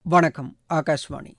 வணக்கம் ஆகாஷ்வாணி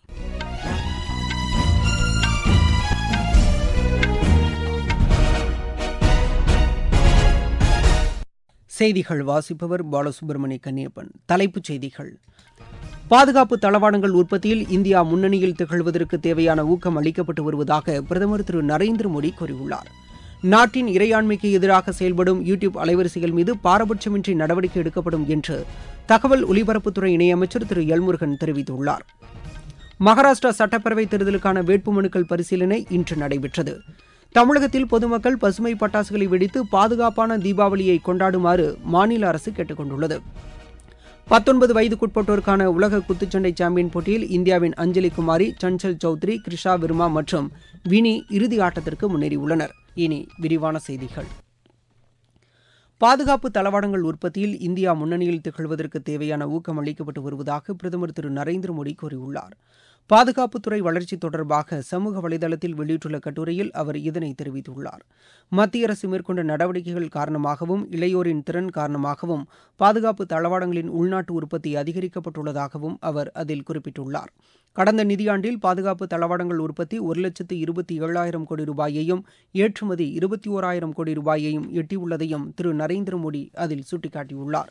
செய்திகள் வாசிப்பவர் பாலசுப்ரமணிய கன்னியப்பன் தலைப்புச் செய்திகள் பாதுகாப்பு தளவாடங்கள் உற்பத்தியில் இந்தியா முன்னணியில் திகழ்வதற்கு தேவையான ஊக்கம் அளிக்கப்பட்டு வருவதாக பிரதமர் திரு நரேந்திர மோடி கூறியுள்ளார் நாட்டின் இறையாண்மைக்கு எதிராக செயல்படும் யூ டியூப் அலைவரிசைகள் மீது பாரபட்சமின்றி நடவடிக்கை எடுக்கப்படும் என்று தகவல் ஒலிபரப்புத்துறை இணையமைச்சர் திரு எல்முருகன் தெரிவித்துள்ளார் மகாராஷ்டிரா சட்டப்பேரவை தேர்தலுக்கான வேட்புமனுக்கள் பரிசீலனை இன்று நடைபெற்றது தமிழகத்தில் பொதுமக்கள் பசுமை பட்டாசுகளை வெடித்து பாதுகாப்பான தீபாவளியை கொண்டாடுமாறு மாநில அரசு கேட்டுக் கொண்டுள்ளது பத்தொன்பது வயதுக்குட்பட்டோருக்கான உலக குத்துச்சண்டை சாம்பியன் போட்டியில் இந்தியாவின் அஞ்சலி குமாரி சஞ்சல் சௌத்ரி கிருஷா விர்மா மற்றும் வினி இறுதி ஆட்டத்திற்கு முன்னேறியுள்ளனர் இனி விரிவான செய்திகள் பாதுகாப்பு தளவாடங்கள் உற்பத்தியில் இந்தியா முன்னணியில் திகழ்வதற்கு தேவையான ஊக்கம் அளிக்கப்பட்டு வருவதாக பிரதமர் திரு நரேந்திர மோடி கூறியுள்ளார் பாதுகாப்புத்துறை வளர்ச்சி தொடர்பாக சமூக வலைதளத்தில் வெளியிட்டுள்ள கட்டுரையில் அவர் இதனை தெரிவித்துள்ளார் மத்திய அரசு மேற்கொண்ட நடவடிக்கைகள் காரணமாகவும் இளையோரின் திறன் காரணமாகவும் பாதுகாப்பு தளவாடங்களின் உள்நாட்டு உற்பத்தி அதிகரிக்கப்பட்டுள்ளதாகவும் அவர் அதில் குறிப்பிட்டுள்ளார் கடந்த நிதியாண்டில் பாதுகாப்பு தளவாடங்கள் உற்பத்தி ஒரு லட்சத்து இருபத்தி ஏழாயிரம் கோடி ரூபாயையும் ஏற்றுமதி இருபத்தி ஓராயிரம் கோடி ரூபாயையும் எட்டியுள்ளதையும் திரு நரேந்திர மோடி அதில் சுட்டிக்காட்டியுள்ளார்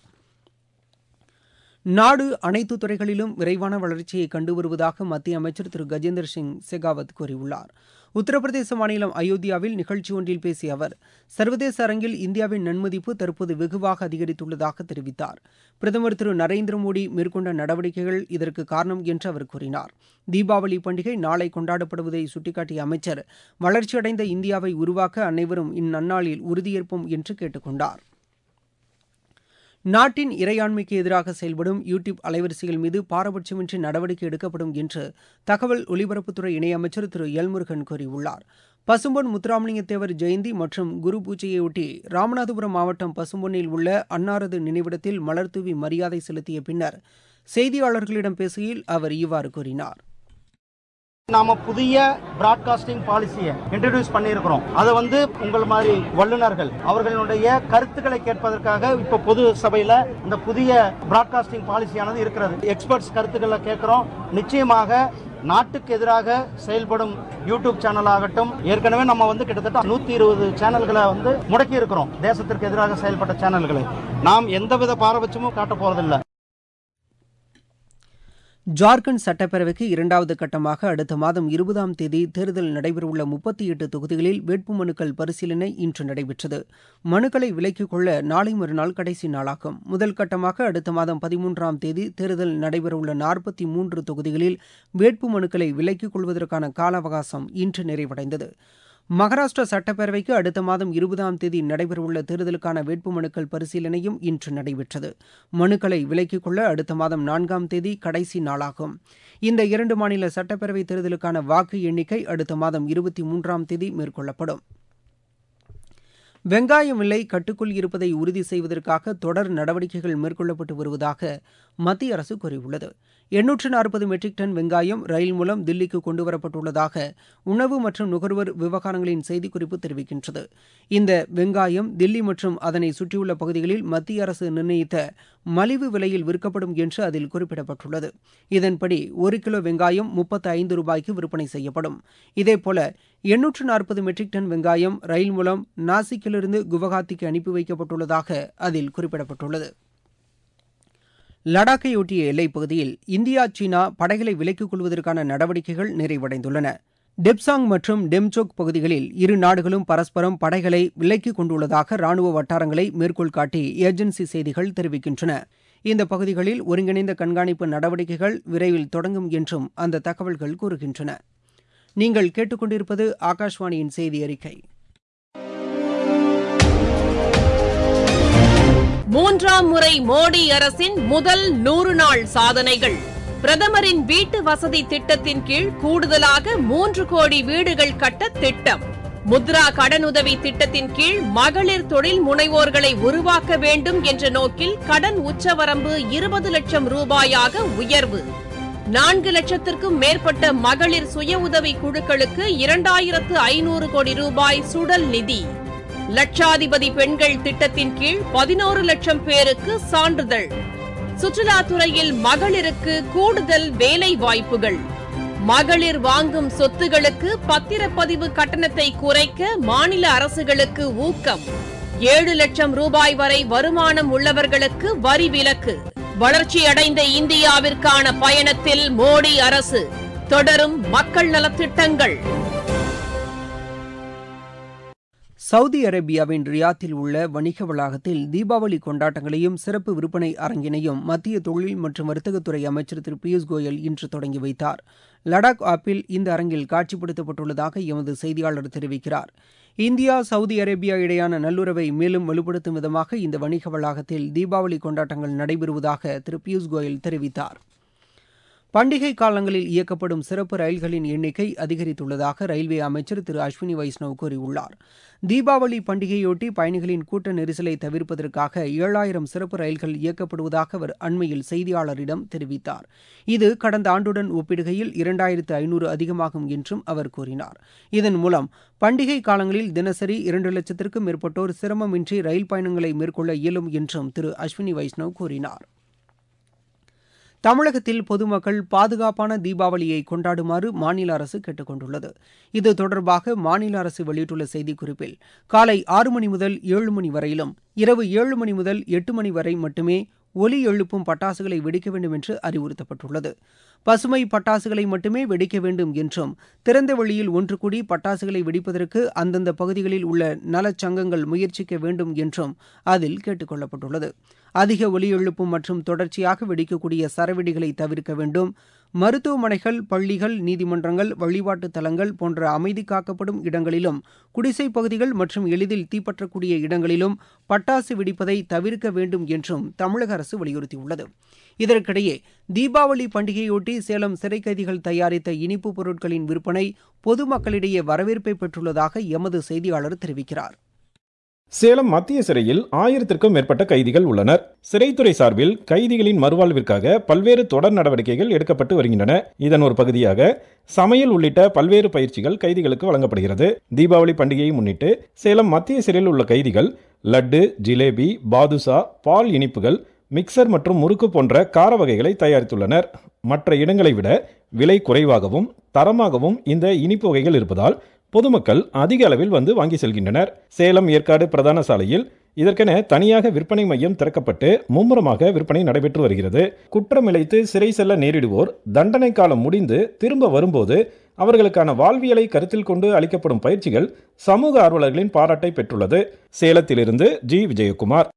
நாடு அனைத்து துறைகளிலும் விரைவான வளர்ச்சியை கண்டு வருவதாக மத்திய அமைச்சர் திரு கஜேந்திர சிங் செகாவத் கூறியுள்ளார் உத்தரப்பிரதேச மாநிலம் அயோத்தியாவில் நிகழ்ச்சி ஒன்றில் பேசிய அவர் சர்வதேச அரங்கில் இந்தியாவின் நன்மதிப்பு தற்போது வெகுவாக அதிகரித்துள்ளதாக தெரிவித்தார் பிரதமர் திரு நரேந்திர மோடி மேற்கொண்ட நடவடிக்கைகள் இதற்கு காரணம் என்று அவர் கூறினார் தீபாவளி பண்டிகை நாளை கொண்டாடப்படுவதை சுட்டிக்காட்டிய அமைச்சர் வளர்ச்சியடைந்த இந்தியாவை உருவாக்க அனைவரும் இந்நன்னாளில் உறுதியேற்போம் என்று கேட்டுக் கொண்டார் நாட்டின் இறையாண்மைக்கு எதிராக செயல்படும் யூ டியூப் அலைவரிசைகள் மீது பாரபட்சமின்றி நடவடிக்கை எடுக்கப்படும் என்று தகவல் ஒலிபரப்புத்துறை இணையமைச்சர் திரு எல்முருகன் கூறியுள்ளார் பசும்பொன் முத்துராமலிங்க தேவர் ஜெயந்தி மற்றும் குரு பூஜையொட்டி ராமநாதபுரம் மாவட்டம் பசும்பொன்னில் உள்ள அன்னாரது நினைவிடத்தில் மலர்தூவி மரியாதை செலுத்திய பின்னர் செய்தியாளர்களிடம் பேசுகையில் அவர் இவ்வாறு கூறினார் நாம புதிய பிராட்காஸ்டிங் பாலிசியை இன்ட்ரடியூஸ் பண்ணியிருக்கிறோம் அதை வந்து உங்கள் மாதிரி வல்லுநர்கள் அவர்களுடைய கருத்துக்களை கேட்பதற்காக இப்ப பொது சபையில இந்த புதிய பிராட்காஸ்டிங் பாலிசியானது இருக்கிறது எக்ஸ்பர்ட்ஸ் கருத்துக்களை கேட்கிறோம் நிச்சயமாக நாட்டுக்கு எதிராக செயல்படும் யூடியூப் சேனல் ஆகட்டும் ஏற்கனவே நம்ம வந்து கிட்டத்தட்ட நூத்தி இருபது சேனல்களை வந்து முடக்கி இருக்கிறோம் தேசத்திற்கு எதிராக செயல்பட்ட சேனல்களை நாம் எந்தவித பாரபட்சமும் காட்ட போறதில்லை ஜார்க்கண்ட் சட்டப்பேரவைக்கு இரண்டாவது கட்டமாக அடுத்த மாதம் இருபதாம் தேதி தேர்தல் நடைபெறவுள்ள முப்பத்தி எட்டு தொகுதிகளில் வேட்புமனுக்கள் பரிசீலனை இன்று நடைபெற்றது மனுக்களை விலக்கிக் கொள்ள நாளை மறுநாள் கடைசி நாளாகும் முதல் கட்டமாக அடுத்த மாதம் பதிமூன்றாம் தேதி தேர்தல் நடைபெறவுள்ள நாற்பத்தி மூன்று தொகுதிகளில் வேட்புமனுக்களை விலக்கிக் கொள்வதற்கான கால அவகாசம் இன்று நிறைவடைந்தது மகாராஷ்டிரா சட்டப்பேரவைக்கு அடுத்த மாதம் இருபதாம் தேதி நடைபெறவுள்ள தேர்தலுக்கான வேட்புமனுக்கள் பரிசீலனையும் இன்று நடைபெற்றது மனுக்களை விலக்கிக் கொள்ள அடுத்த மாதம் நான்காம் தேதி கடைசி நாளாகும் இந்த இரண்டு மாநில சட்டப்பேரவை தேர்தலுக்கான வாக்கு எண்ணிக்கை அடுத்த மாதம் இருபத்தி மூன்றாம் தேதி மேற்கொள்ளப்படும் வெங்காயம் விலை கட்டுக்குள் இருப்பதை உறுதி செய்வதற்காக தொடர் நடவடிக்கைகள் மேற்கொள்ளப்பட்டு வருவதாக மத்திய அரசு கூறியுள்ளது எண்ணூற்று நாற்பது மெட்ரிக் டன் வெங்காயம் ரயில் மூலம் தில்லிக்கு கொண்டுவரப்பட்டுள்ளதாக உணவு மற்றும் நுகர்வோர் விவகாரங்களின் செய்திக்குறிப்பு தெரிவிக்கின்றது இந்த வெங்காயம் தில்லி மற்றும் அதனை சுற்றியுள்ள பகுதிகளில் மத்திய அரசு நிர்ணயித்த மலிவு விலையில் விற்கப்படும் என்று அதில் குறிப்பிடப்பட்டுள்ளது இதன்படி ஒரு கிலோ வெங்காயம் முப்பத்தி ஐந்து ரூபாய்க்கு விற்பனை செய்யப்படும் இதேபோல எண்ணூற்று நாற்பது மெட்ரிக் டன் வெங்காயம் ரயில் மூலம் நாசிக்கிலிருந்து குவஹாத்திக்கு அனுப்பி வைக்கப்பட்டுள்ளதாக அதில் குறிப்பிடப்பட்டுள்ளது லடாக்கையொட்டிய எல்லைப் பகுதியில் இந்தியா சீனா படைகளை விலக்கிக் கொள்வதற்கான நடவடிக்கைகள் நிறைவடைந்துள்ளன டெப்சாங் மற்றும் டெம்சோக் பகுதிகளில் இரு நாடுகளும் பரஸ்பரம் படைகளை விலக்கிக் கொண்டுள்ளதாக ராணுவ வட்டாரங்களை மேற்கோள் காட்டி ஏஜென்சி செய்திகள் தெரிவிக்கின்றன இந்த பகுதிகளில் ஒருங்கிணைந்த கண்காணிப்பு நடவடிக்கைகள் விரைவில் தொடங்கும் என்றும் அந்த தகவல்கள் கூறுகின்றன நீங்கள் கேட்டுக்கொண்டிருப்பது ஆகாஷ்வாணியின் செய்தி அறிக்கை மூன்றாம் முறை மோடி அரசின் முதல் நூறு நாள் சாதனைகள் பிரதமரின் வீட்டு வசதி திட்டத்தின் கீழ் கூடுதலாக மூன்று கோடி வீடுகள் கட்ட திட்டம் முத்ரா கடனுதவி திட்டத்தின் கீழ் மகளிர் தொழில் முனைவோர்களை உருவாக்க வேண்டும் என்ற நோக்கில் கடன் உச்சவரம்பு இருபது லட்சம் ரூபாயாக உயர்வு நான்கு லட்சத்திற்கும் மேற்பட்ட மகளிர் சுய உதவி குழுக்களுக்கு இரண்டாயிரத்து ஐநூறு கோடி ரூபாய் சுடல் நிதி லட்சாதிபதி பெண்கள் திட்டத்தின் கீழ் பதினோரு லட்சம் பேருக்கு சான்றிதழ் சுற்றுலாத்துறையில் மகளிருக்கு கூடுதல் வேலை வாய்ப்புகள் மகளிர் வாங்கும் சொத்துகளுக்கு பத்திரப்பதிவு கட்டணத்தை குறைக்க மாநில அரசுகளுக்கு ஊக்கம் ஏழு லட்சம் ரூபாய் வரை வருமானம் உள்ளவர்களுக்கு வரி விலக்கு வளர்ச்சியடைந்த இந்தியாவிற்கான பயணத்தில் மோடி அரசு தொடரும் மக்கள் நலத்திட்டங்கள் சவுதி அரேபியாவின் ரியாத்தில் உள்ள வணிக வளாகத்தில் தீபாவளி கொண்டாட்டங்களையும் சிறப்பு விற்பனை அரங்கினையும் மத்திய தொழில் மற்றும் வர்த்தகத்துறை அமைச்சர் திரு பியூஷ் கோயல் இன்று தொடங்கி வைத்தார் லடாக் ஆப்பில் இந்த அரங்கில் காட்சிப்படுத்தப்பட்டுள்ளதாக எமது செய்தியாளர் தெரிவிக்கிறார் இந்தியா சவுதி அரேபியா இடையான நல்லுறவை மேலும் வலுப்படுத்தும் விதமாக இந்த வணிக வளாகத்தில் தீபாவளி கொண்டாட்டங்கள் நடைபெறுவதாக திரு பியூஷ் கோயல் தெரிவித்தார் பண்டிகை காலங்களில் இயக்கப்படும் சிறப்பு ரயில்களின் எண்ணிக்கை அதிகரித்துள்ளதாக ரயில்வே அமைச்சர் திரு அஸ்வினி வைஷ்ணவ் கூறியுள்ளார் தீபாவளி பண்டிகையொட்டி பயணிகளின் கூட்ட நெரிசலை தவிர்ப்பதற்காக ஏழாயிரம் சிறப்பு ரயில்கள் இயக்கப்படுவதாக அவர் அண்மையில் செய்தியாளரிடம் தெரிவித்தார் இது கடந்த ஆண்டுடன் ஒப்பிடுகையில் இரண்டாயிரத்து ஐநூறு அதிகமாகும் என்றும் அவர் கூறினார் இதன் மூலம் பண்டிகை காலங்களில் தினசரி இரண்டு லட்சத்திற்கும் மேற்பட்டோர் சிரமமின்றி ரயில் பயணங்களை மேற்கொள்ள இயலும் என்றும் திரு அஸ்வினி வைஷ்ணவ் கூறினார் தமிழகத்தில் பொதுமக்கள் பாதுகாப்பான தீபாவளியை கொண்டாடுமாறு மாநில அரசு கேட்டுக் கொண்டுள்ளது இது தொடர்பாக மாநில அரசு வெளியிட்டுள்ள செய்திக்குறிப்பில் காலை ஆறு மணி முதல் ஏழு மணி வரையிலும் இரவு ஏழு மணி முதல் எட்டு மணி வரை மட்டுமே ஒலி எழுப்பும் பட்டாசுகளை வெடிக்க வேண்டும் என்று அறிவுறுத்தப்பட்டுள்ளது பசுமை பட்டாசுகளை மட்டுமே வெடிக்க வேண்டும் என்றும் திறந்த வெளியில் ஒன்று கூடி பட்டாசுகளை வெடிப்பதற்கு அந்தந்த பகுதிகளில் உள்ள நலச்சங்கங்கள் முயற்சிக்க வேண்டும் என்றும் அதில் கேட்டுக் கொள்ளப்பட்டுள்ளது அதிக ஒலி எழுப்பும் மற்றும் தொடர்ச்சியாக வெடிக்கக்கூடிய சரவெடிகளை தவிர்க்க வேண்டும் மருத்துவமனைகள் பள்ளிகள் நீதிமன்றங்கள் வழிபாட்டு தலங்கள் போன்ற அமைதி காக்கப்படும் இடங்களிலும் குடிசை பகுதிகள் மற்றும் எளிதில் தீப்பற்றக்கூடிய இடங்களிலும் பட்டாசு வெடிப்பதை தவிர்க்க வேண்டும் என்றும் தமிழக அரசு வலியுறுத்தியுள்ளது இதற்கிடையே தீபாவளி பண்டிகையொட்டி சேலம் சிறை கைதிகள் தயாரித்த இனிப்பு பொருட்களின் விற்பனை பொதுமக்களிடையே வரவேற்பை பெற்றுள்ளதாக எமது செய்தியாளர் தெரிவிக்கிறார் சேலம் மத்திய சிறையில் ஆயிரத்திற்கும் மேற்பட்ட கைதிகள் உள்ளனர் சிறைத்துறை சார்பில் கைதிகளின் மறுவாழ்விற்காக பல்வேறு தொடர் நடவடிக்கைகள் எடுக்கப்பட்டு வருகின்றன இதன் ஒரு பகுதியாக சமையல் உள்ளிட்ட பல்வேறு பயிற்சிகள் கைதிகளுக்கு வழங்கப்படுகிறது தீபாவளி பண்டிகையை முன்னிட்டு சேலம் மத்திய சிறையில் உள்ள கைதிகள் லட்டு ஜிலேபி பாதுஷா பால் இனிப்புகள் மிக்சர் மற்றும் முறுக்கு போன்ற கார வகைகளை தயாரித்துள்ளனர் மற்ற இடங்களை விட விலை குறைவாகவும் தரமாகவும் இந்த இனிப்பு வகைகள் இருப்பதால் பொதுமக்கள் அதிக அளவில் வந்து வாங்கி செல்கின்றனர் சேலம் ஏற்காடு பிரதான சாலையில் இதற்கென தனியாக விற்பனை மையம் திறக்கப்பட்டு மும்முரமாக விற்பனை நடைபெற்று வருகிறது குற்றம் இழைத்து சிறை செல்ல நேரிடுவோர் தண்டனை காலம் முடிந்து திரும்ப வரும்போது அவர்களுக்கான வாழ்வியலை கருத்தில் கொண்டு அளிக்கப்படும் பயிற்சிகள் சமூக ஆர்வலர்களின் பாராட்டை பெற்றுள்ளது சேலத்திலிருந்து ஜி விஜயகுமார்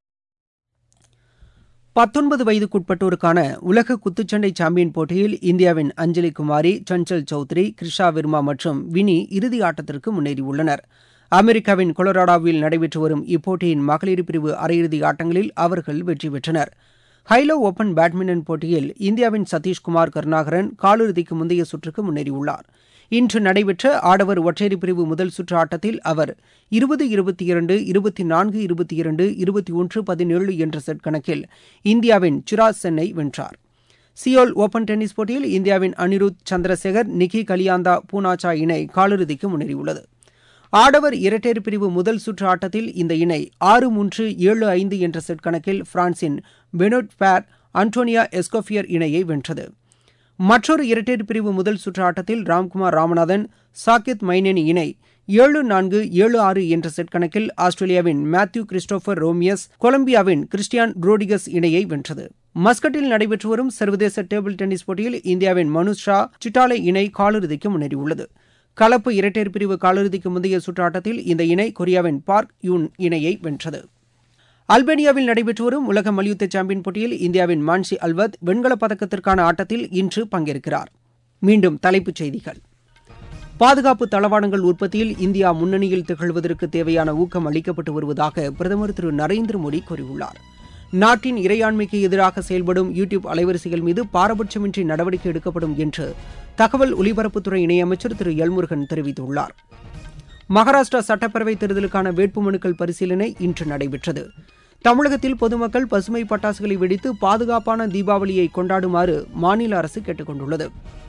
பத்தொன்பது வயதுக்குட்பட்டோருக்கான உலக குத்துச்சண்டை சாம்பியன் போட்டியில் இந்தியாவின் அஞ்சலி குமாரி சஞ்சல் சௌத்ரி கிருஷா விர்மா மற்றும் வினி இறுதி ஆட்டத்திற்கு முன்னேறியுள்ளனர் அமெரிக்காவின் கொலராடாவில் நடைபெற்று வரும் இப்போட்டியின் மகளிர் பிரிவு அரையிறுதி ஆட்டங்களில் அவர்கள் வெற்றி பெற்றனர் ஹைலோ ஓபன் பேட்மிண்டன் போட்டியில் இந்தியாவின் சதீஷ்குமார் கருணாகரன் காலிறுதிக்கு முந்தைய சுற்றுக்கு முன்னேறியுள்ளார் இன்று நடைபெற்ற ஆடவர் ஒற்றையர் பிரிவு முதல் சுற்று ஆட்டத்தில் அவர் இருபது இருபத்தி இரண்டு இருபத்தி நான்கு இருபத்தி இரண்டு இருபத்தி ஒன்று பதினேழு என்ற செட் கணக்கில் இந்தியாவின் சிராஜ் சென்னை வென்றார் சியோல் ஓபன் டென்னிஸ் போட்டியில் இந்தியாவின் அனிருத் சந்திரசேகர் நிக்கி கலியாந்தா பூனாச்சா இணை காலிறுதிக்கு முன்னேறியுள்ளது ஆடவர் இரட்டையர் பிரிவு முதல் சுற்று ஆட்டத்தில் இந்த இணை ஆறு மூன்று ஏழு ஐந்து என்ற செட் கணக்கில் பிரான்சின் பெனோட் பேர் அன்டோனியா எஸ்கோஃபியர் இணையை வென்றது மற்றொரு இரட்டையர் பிரிவு முதல் சுற்று ஆட்டத்தில் ராம்குமார் ராமநாதன் சாக்கித் மைனேனி இணை ஏழு நான்கு ஏழு ஆறு என்ற செட் கணக்கில் ஆஸ்திரேலியாவின் மேத்யூ கிறிஸ்டோபர் ரோமியஸ் கொலம்பியாவின் கிறிஸ்டியான் ரோடிகஸ் இணையை வென்றது மஸ்கட்டில் நடைபெற்று வரும் சர்வதேச டேபிள் டென்னிஸ் போட்டியில் இந்தியாவின் மனுஷ் ஷா சிட்டாலே இணை காலிறுதிக்கு முன்னேறியுள்ளது கலப்பு இரட்டையர் பிரிவு காலிறுதிக்கு முந்தைய சுற்று ஆட்டத்தில் இந்த இணை கொரியாவின் பார்க் யூன் இணையை வென்றது அல்பேனியாவில் நடைபெற்று வரும் உலக மல்யுத்த சாம்பியன் போட்டியில் இந்தியாவின் மான்சி அல்வத் வெண்கலப் பதக்கத்திற்கான ஆட்டத்தில் இன்று பங்கேற்கிறார் மீண்டும் தலைப்புச் செய்திகள் பாதுகாப்பு தளவாடங்கள் உற்பத்தியில் இந்தியா முன்னணியில் திகழ்வதற்கு தேவையான ஊக்கம் அளிக்கப்பட்டு வருவதாக பிரதமர் திரு நரேந்திர மோடி கூறியுள்ளார் நாட்டின் இறையாண்மைக்கு எதிராக செயல்படும் யூ டியூப் அலைவரிசைகள் மீது பாரபட்சமின்றி நடவடிக்கை எடுக்கப்படும் என்று தகவல் ஒலிபரப்புத்துறை இணையமைச்சர் திரு எல்முருகன் தெரிவித்துள்ளார் மகாராஷ்டிரா சட்டப்பேரவை தேர்தலுக்கான வேட்புமனுக்கள் பரிசீலனை இன்று நடைபெற்றது தமிழகத்தில் பொதுமக்கள் பசுமை பட்டாசுகளை வெடித்து பாதுகாப்பான தீபாவளியை கொண்டாடுமாறு மாநில அரசு கேட்டுக் கொண்டுள்ளது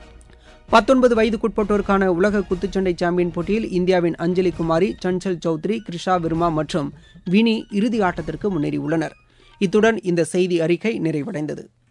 பத்தொன்பது வயதுக்குட்பட்டோருக்கான உலக குத்துச்சண்டை சாம்பியன் போட்டியில் இந்தியாவின் அஞ்சலி குமாரி சஞ்சல் சௌத்ரி கிருஷா விர்மா மற்றும் வினி இறுதி ஆட்டத்திற்கு முன்னேறியுள்ளனர் இத்துடன் இந்த செய்தி அறிக்கை நிறைவடைந்தது